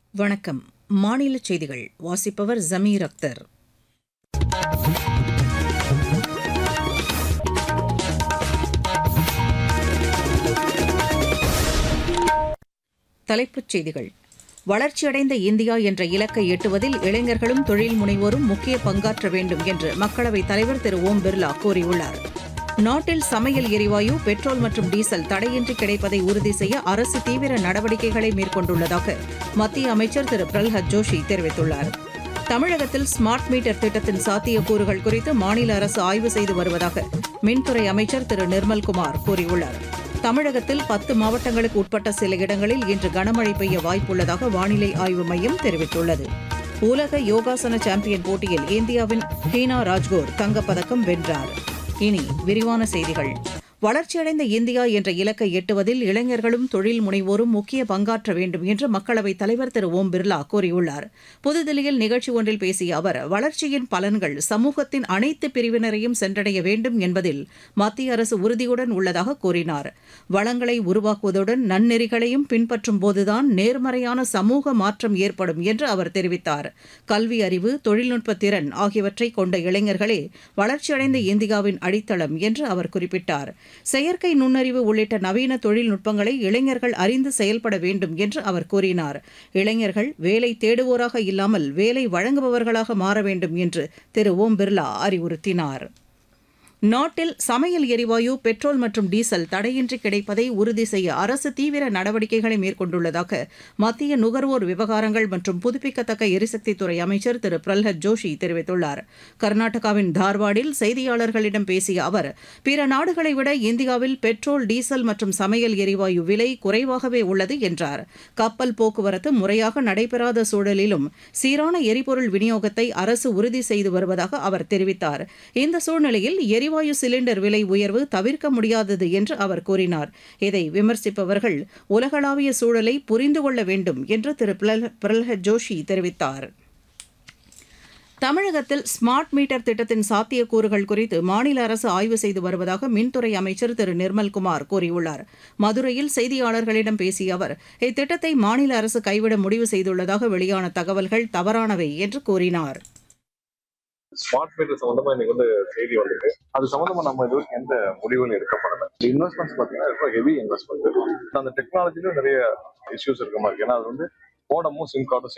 வணக்கம் மாநில செய்திகள் வாசிப்பவர் ஜமீர் அக்தர் தலைப்புச் செய்திகள் வளர்ச்சியடைந்த இந்தியா என்ற இலக்கை எட்டுவதில் இளைஞர்களும் தொழில் முனைவோரும் முக்கிய பங்காற்ற வேண்டும் என்று மக்களவைத் தலைவர் திரு ஓம் பிர்லா கூறியுள்ளார் நாட்டில் சமையல் எரிவாயு பெட்ரோல் மற்றும் டீசல் தடையின்றி கிடைப்பதை உறுதி செய்ய அரசு தீவிர நடவடிக்கைகளை மேற்கொண்டுள்ளதாக மத்திய அமைச்சர் திரு பிரல்ஹத் ஜோஷி தெரிவித்துள்ளார் தமிழகத்தில் ஸ்மார்ட் மீட்டர் திட்டத்தின் சாத்தியக்கூறுகள் குறித்து மாநில அரசு ஆய்வு செய்து வருவதாக மின்துறை அமைச்சர் திரு நிர்மல்குமார் கூறியுள்ளார் தமிழகத்தில் பத்து மாவட்டங்களுக்கு உட்பட்ட சில இடங்களில் இன்று கனமழை பெய்ய வாய்ப்புள்ளதாக வானிலை ஆய்வு மையம் தெரிவித்துள்ளது உலக யோகாசன சாம்பியன் போட்டியில் இந்தியாவின் ஹீனா ராஜ்கோர் தங்கப்பதக்கம் வென்றார் இனி விரிவான செய்திகள் வளர்ச்சியடைந்த இந்தியா என்ற இலக்கை எட்டுவதில் இளைஞர்களும் தொழில் முனைவோரும் முக்கிய பங்காற்ற வேண்டும் என்று மக்களவைத் தலைவர் திரு ஓம் பிர்லா கூறியுள்ளார் புதுதில்லியில் நிகழ்ச்சி ஒன்றில் பேசிய அவர் வளர்ச்சியின் பலன்கள் சமூகத்தின் அனைத்து பிரிவினரையும் சென்றடைய வேண்டும் என்பதில் மத்திய அரசு உறுதியுடன் உள்ளதாக கூறினார் வளங்களை உருவாக்குவதுடன் நன்னெறிகளையும் பின்பற்றும் போதுதான் நேர்மறையான சமூக மாற்றம் ஏற்படும் என்று அவர் தெரிவித்தார் கல்வி அறிவு தொழில்நுட்ப திறன் ஆகியவற்றை கொண்ட இளைஞர்களே வளர்ச்சியடைந்த இந்தியாவின் அடித்தளம் என்று அவர் குறிப்பிட்டார் செயற்கை நுண்ணறிவு உள்ளிட்ட நவீன தொழில்நுட்பங்களை இளைஞர்கள் அறிந்து செயல்பட வேண்டும் என்று அவர் கூறினார் இளைஞர்கள் வேலை தேடுவோராக இல்லாமல் வேலை வழங்குபவர்களாக மாற வேண்டும் என்று திரு ஓம் பிர்லா அறிவுறுத்தினார் நாட்டில் சமையல் எரிவாயு பெட்ரோல் மற்றும் டீசல் தடையின்றி கிடைப்பதை உறுதி செய்ய அரசு தீவிர நடவடிக்கைகளை மேற்கொண்டுள்ளதாக மத்திய நுகர்வோர் விவகாரங்கள் மற்றும் புதுப்பிக்கத்தக்க எரிசக்தித்துறை அமைச்சர் திரு பிரல்ஹத் ஜோஷி தெரிவித்துள்ளார் கர்நாடகாவின் தார்வாடில் செய்தியாளர்களிடம் பேசிய அவர் பிற நாடுகளை விட இந்தியாவில் பெட்ரோல் டீசல் மற்றும் சமையல் எரிவாயு விலை குறைவாகவே உள்ளது என்றார் கப்பல் போக்குவரத்து முறையாக நடைபெறாத சூழலிலும் சீரான எரிபொருள் விநியோகத்தை அரசு உறுதி செய்து வருவதாக அவர் தெரிவித்தார் இந்த சூழ்நிலையில் எரிவாயு சிலிண்டர் விலை உயர்வு தவிர்க்க முடியாதது என்று அவர் கூறினார் இதை விமர்சிப்பவர்கள் உலகளாவிய சூழலை புரிந்து கொள்ள வேண்டும் என்று திரு பிரல்ஹத் ஜோஷி தெரிவித்தார் தமிழகத்தில் ஸ்மார்ட் மீட்டர் திட்டத்தின் சாத்தியக்கூறுகள் குறித்து மாநில அரசு ஆய்வு செய்து வருவதாக மின்துறை அமைச்சர் திரு நிர்மல்குமார் கூறியுள்ளார் மதுரையில் செய்தியாளர்களிடம் பேசிய அவர் இத்திட்டத்தை மாநில அரசு கைவிட முடிவு செய்துள்ளதாக வெளியான தகவல்கள் தவறானவை என்று கூறினார் ஸ்மார்ட் மீட்டர் சம்பந்தமா இன்னைக்கு வந்து செய்தி வந்திருக்கு அது சம்பந்தமா நம்ம இது வரைக்கும் எந்த முடிவும் எடுக்கப்படல இன்வெஸ்ட்மெண்ட்ஸ் பாத்தீங்கன்னா ரொம்ப ஹெவி இன்வெஸ்ட்மெண்ட் அந்த டெக்னாலஜிலும் நிறைய இஷ்யூஸ் இருக்க மாதிரி ஏன்னா அது வந்து போடமும் சிம் கார்டும்